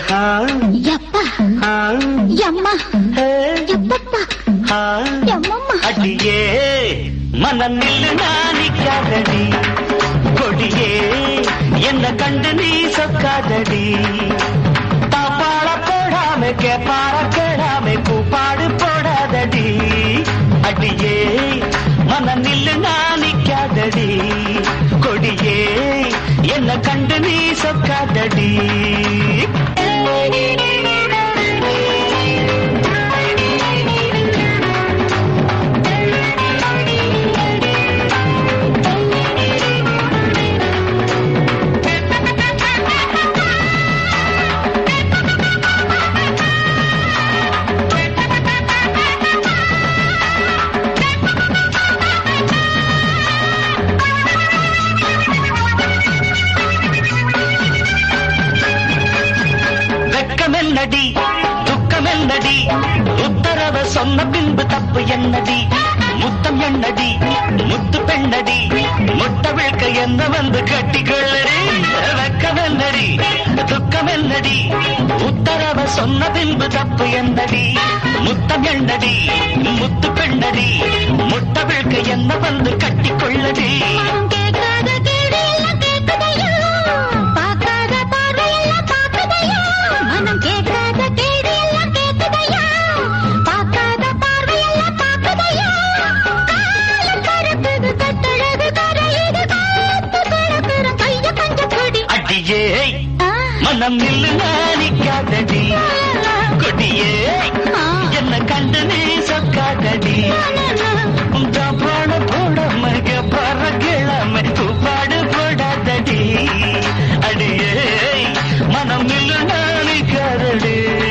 ஆ, எப்பா ஆ, எம்மா ஏ, எப்பப்பா ஆ. எம்மம்மா அடியே மனம் நில்லு நாணிக்காதடி கொடியே என்ன கண்டு நீ சொக்காதடி தாப்பாள போடாம கேப்பார கேடாம கூப்பாடு போடாதடி அடியே மனம் நில்லு நாணிக்காதடி கொடியே என்ன கண்டு நீ சொக்காதடி வெட்கமென்னடி துக்கமென்னடி உத்தரவ சொன்ன பின்பு தப்பு என்னடி முத்தம் என்னடி முத்து பெண்ணடி முட்ட விழ்க்க என்ன வந்து கட்டிக்கொள்ளடி வெட்கமென்னடி துக்கமென்னடி உத்தரவ சொன்ன பின்பு தப்பு என்னடி முத்தம் என்னடி முத்து பெண்ணடி முட்ட விழ்க்க என்ன வந்து கட்டிக்கொள்ளடி மனம் கேட்காத கேடு எல்லாம் கேட்குதையா பார்க்காத பார்வை எல்லாம் பார்க்குதையா மனம் கேட்காத கேடு எல்லாம் கேட்குதையா பார்க்காத பார்வை எல்லாம் பார்க்குதையா காலம் கருக்குது கட்டழகு கரையுது காத்து கிடக்குற கைய பஞ்ச கொடி அடியே ஆ, மனம் நில்லு நாணிக்காதடி கொடியே ஆ, என்ன கண்டு நீ சொக்காதடி தப்பான போடாம பற கிழமை கூப்பாடு போடாதடி அடியே மனம் நில்லு நாணிக்காதடி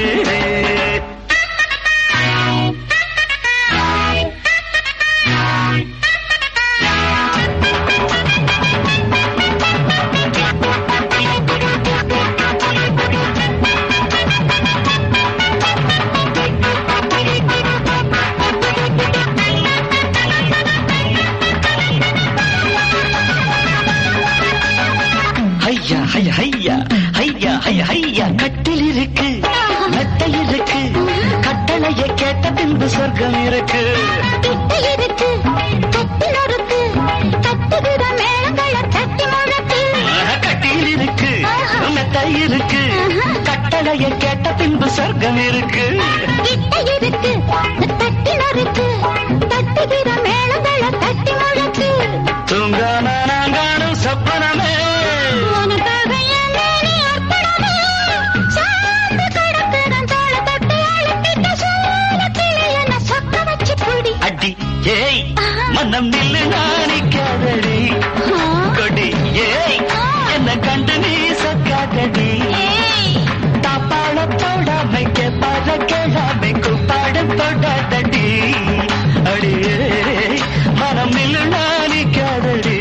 ஐயா ஐயா ஐயா ஐயா ஐயா ஐயா கட்டில் இருக்கு மெத்தை இருக்கு கட்டளைய கேட்ட பின்பு சொர்க்கம் இருக்கு கிட்ட இருக்கு கட்டில் இருக்கு கட்டுகிற மேளங்களை தட்டி முழக்கு கட்டில் இருக்கு மெத்தை இருக்கு கட்டளைய கேட்ட பின்பு சொர்க்கம் இருக்கு கிட்ட இருக்கு தட்டில் இருக்கு தட்டுகிற மேளங்களை தட்டி முழக்கு தூங்காம நான் காணும் சொப்பனமே உனக்காக என் மேனி அர்ப்பணமே சார்ந்து கிடக்குறன் தோள தொட்டு அழுத்திட்ட சோழ கிளி என்ன சொக்க வச்சு புடி அடி ஏய் மனம் நில்லு நாணிக்காதடி கொடி ஏய் என்ன கண்டு நீ சொக்காதடி ஏய் தாப்பாள போடாமை கேப்பாட கேளாமை கூப்பாடு போடாதடி அடியே மனம் நில்லு நாணிக்காதடி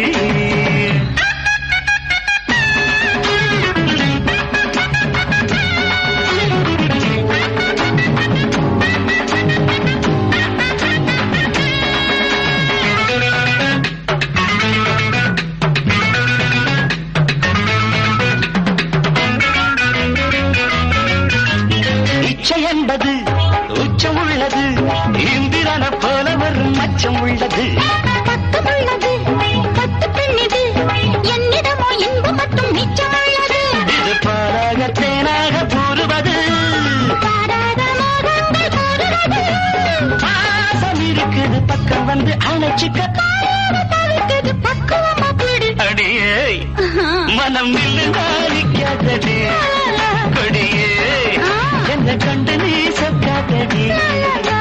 இச்சை என்பது உச்சம் உள்ளது இந்திரன போல வரும் அச்சம் உள்ளது பக்கமுள்ளது பத்து பெண்ணிது என்னிடமோ இன்பம் மட்டும் மிச்சமுள்ளது இது பாராக தேனாக கூறுவது பாராத மோகங்கள் கூறுவது பாசம் இருக்குது பக்கம் வந்து அணைச்சிக்க தவிர்க்குது பக்குவமா பிடி அடியே மனம் நில்லு நாளிக்காதடி கொடியே என்ன கண்டு நீ சொக்காதடி லா, லா,